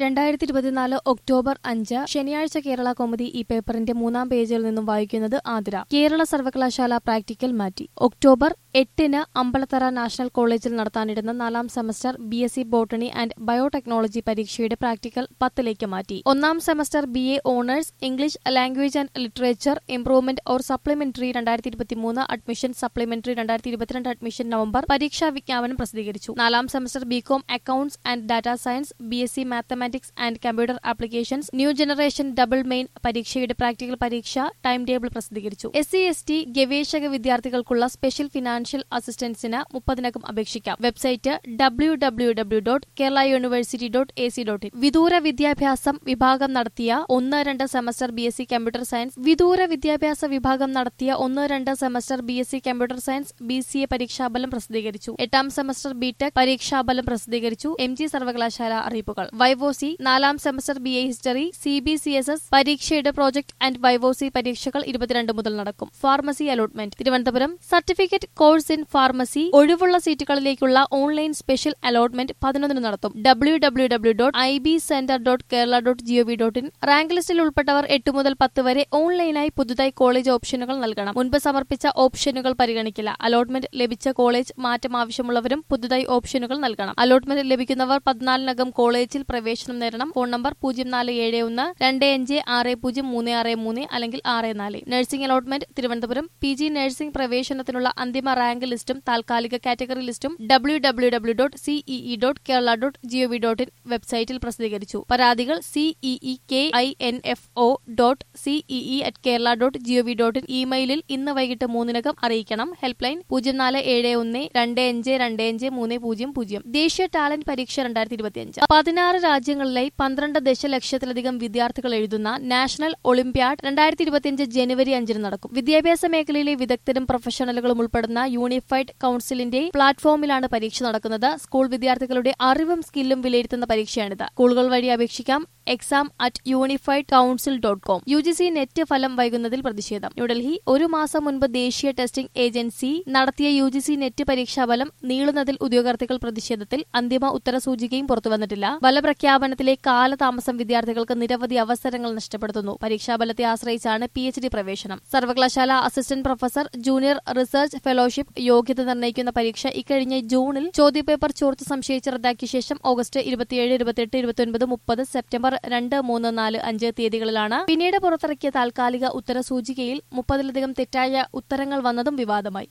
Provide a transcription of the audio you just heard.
രണ്ടായിരത്തി ഇരുപത്തിനാല് ഒക്ടോബർ അഞ്ച് ശനിയാഴ്ച കേരള കോമഡി ഈ പേപ്പറിന്റെ മൂന്നാം പേജിൽ നിന്നും വായിക്കുന്നത് ആതിര കേരള സർവകലാശാല പ്രാക്ടിക്കൽ മാറ്റി ഒക്ടോബർ എട്ടിന് അമ്പലത്തറ നാഷണൽ കോളേജിൽ നടത്താനിരുന്ന നാലാം semester B S C botany and biotechnology പരീക്ഷയുടെ പ്രാക്ടിക്കൽ പത്തിലേക്ക് മാറ്റി ഒന്നാം semester B A honours English language and literature improvement or supplementary രണ്ടായിരത്തി ഇരുപത്തിമൂന്ന് അഡ്മിഷൻ സപ്ലിമെന്ററി രണ്ടായിരത്തി ഇരുപത്തിരണ്ട് അഡ്മിഷൻ നവംബർ പരീക്ഷാ വിജ്ഞാപനം പ്രസിദ്ധീകരിച്ചു നാലാം semester BCom accounts and data science B S C mathematics and computer applications new generation double main പരീക്ഷയുടെ practical പരീക്ഷ ടൈം ടേബിൾ പ്രസിദ്ധീകരിച്ചു എസ് സി എസ് ടി ഗവേഷക വിദ്യാർത്ഥികൾക്കുള്ള സ്പെഷ്യൽ ഫിനാൻഷ്യൽ അസിസ്റ്റൻസിന് മുപ്പതിനകം അപേക്ഷിക്കാം website W W W dot Kerala university dot A C dot in വിദൂര വിദ്യാഭ്യാസം വിഭാഗം നടത്തിയ ഒന്ന് രണ്ട് semester B S C computer science വിദൂര വിദ്യാഭ്യാസ വിഭാഗം നടത്തിയ ഒന്ന് രണ്ട് semester B S C computer science B C A പരീക്ഷാഫലം പ്രസിദ്ധീകരിച്ചു എട്ടാം സെമസ്റ്റർ ബി ടെക് പരീക്ഷാഫലം പ്രസിദ്ധീകരിച്ചു എം ജി സർവകലാശാല അറിയിപ്പുകൾ വൈവോസി നാലാം semester B A history C B C S S പരീക്ഷയുടെ പ്രോജക്ട് ആൻഡ് വൈവോസി പരീക്ഷകൾ ഇരുപത്തിരണ്ട് മുതൽ നടക്കും pharmacy allotment Thiruvananthapuram certificate course in pharmacy ഒഴിവുള്ള സീറ്റുകളിലേക്കുള്ള ഓൺലൈൻ സ്പെഷ്യൽ അലോട്ട്മെന്റ് പതിനൊന്നിന് നടത്തും W W W dot I B centre dot Kerala dot G O V dot in rank ലിസ്റ്റിൽ ഉൾപ്പെട്ടവർ എട്ട് മുതൽ പത്ത് വരെ ഓൺലൈനായി പുതുതായി കോളേജ് ഓപ്ഷനുകൾ നൽകണം മുൻപ് സമർപ്പിച്ച ഓപ്ഷനുകൾ പരിഗണിക്കില്ല അലോട്ട്മെന്റ് ലഭിച്ച കോളേജ് മാറ്റം ആവശ്യമുള്ളവരും പുതുതായി ഓപ്ഷനുകൾ നൽകണം അലോട്ട്മെന്റ് ലഭിക്കുന്നവർ പതിനാലിനകം കോളേജിൽ പ്രവേശനം നേടണം ഫോൺ നമ്പർ പൂജ്യം നാല് ഏഴ് ഒന്ന് രണ്ട് അഞ്ച് ആറ് പൂജ്യം മൂന്ന് ആറ് മൂന്ന് അല്ലെങ്കിൽ ആറ് നാല് nursing allotment Thiruvananthapuram P G nursing പ്രവേശനത്തിനുള്ള അന്തിമ റാങ്ക് ലിസ്റ്റും താൽക്കാലിക കാറ്റഗറി ലിസ്റ്റും W W W dot C E E dot Kerala dot G O V dot in വെബ്സൈറ്റിൽ പ്രസിദ്ധീകരിച്ചു പരാതികൾ C E E K I N F O dot C E E at Kerala dot G O V dot in ഇമെയിലിൽ ഇന്ന് വൈകിട്ട് മൂന്നിനകം അറിയിക്കണം ഹെൽപ്പ് ലൈൻ പൂജ്യം നാല് ഏഴ് ഒന്ന് രണ്ട് അഞ്ച് രണ്ട് അഞ്ച് മൂന്ന് പൂജ്യം പൂജ്യം ദേശീയ ടാലന്റ് പരീക്ഷ രണ്ടായിരത്തി ഇരുപത്തിയഞ്ച് പതിനാറ് രാജ്യങ്ങളിലായി പന്ത്രണ്ട് ദശലക്ഷത്തിലധികം വിദ്യാർത്ഥികൾ എഴുതുന്ന നാഷണൽ ഒളിമ്പ്യാഡ് രണ്ടായിരത്തി ഇരുപത്തിയഞ്ച് ജനുവരി അഞ്ചിന് നടക്കും വിദ്യാഭ്യാസ മേഖലയിലെ വിദഗ്ധരും പ്രൊഫഷണലുകളും ഉൾപ്പെടുന്ന യൂണിഫൈഡ് കൌൺസിലിന്റെ പ്ലാറ്റ്ഫോമിലാണ് പരീക്ഷ നടക്കുന്നത് സ്കൂൾ വിദ്യാർത്ഥികളുടെ അറിവും സ്കില്ലും വിലയിരുത്തുന്ന പരീക്ഷയാണിത് സ്കൂളുകൾ വഴി അപേക്ഷിക്കാം exam at unified council dot com U G C net ഫലം വൈകുന്നതിൽ പ്രതിഷേധം ന്യൂഡൽഹി ഒരു മാസം മുൻപ് ദേശീയ ടെസ്റ്റിംഗ് ഏജൻസി നടത്തിയ യു ജി സി നെറ്റ് പരീക്ഷാഫലം നീളുന്നതിൽ ഉദ്യോഗാർത്ഥികൾ പ്രതിഷേധത്തിൽ അന്തിമ ഉത്തരസൂചികയും പുറത്തുവന്നിട്ടില്ല ഫലപ്രഖ്യാപനത്തിലെ കാലതാമസം വിദ്യാർത്ഥികൾക്ക് നിരവധി അവസരങ്ങൾ നഷ്ടപ്പെടുത്തുന്നു പരീക്ഷാഫലത്തെ ആശ്രയിച്ചാണ് പി എച്ച് ഡി പ്രവേശനം സർവകലാശാല assistant professor junior research fellowship യോഗ്യത നിർണ്ണയിക്കുന്ന പരീക്ഷ ഇക്കഴിഞ്ഞ ജൂണിൽ ചോദ്യപേപ്പർ ചോർത്ത് സംശയിച്ച് റദ്ദാക്കിയ ശേഷം ഓഗസ്റ്റ് ഇരുപത്തിയേഴ് ഇരുപത്തിയെട്ട് ഇരുപത്തിയൊൻപത് മുപ്പത് സെപ്റ്റംബർ രണ്ട് മൂന്ന് നാല് അഞ്ച് തീയതികളിലാണ് പിന്നീട് പുറത്തിറക്കിയ താൽക്കാലിക ഉത്തരസൂചികയിൽ മുപ്പതിലധികം തെറ്റായ ഉത്തരങ്ങൾ വന്നതും വിവാദമായി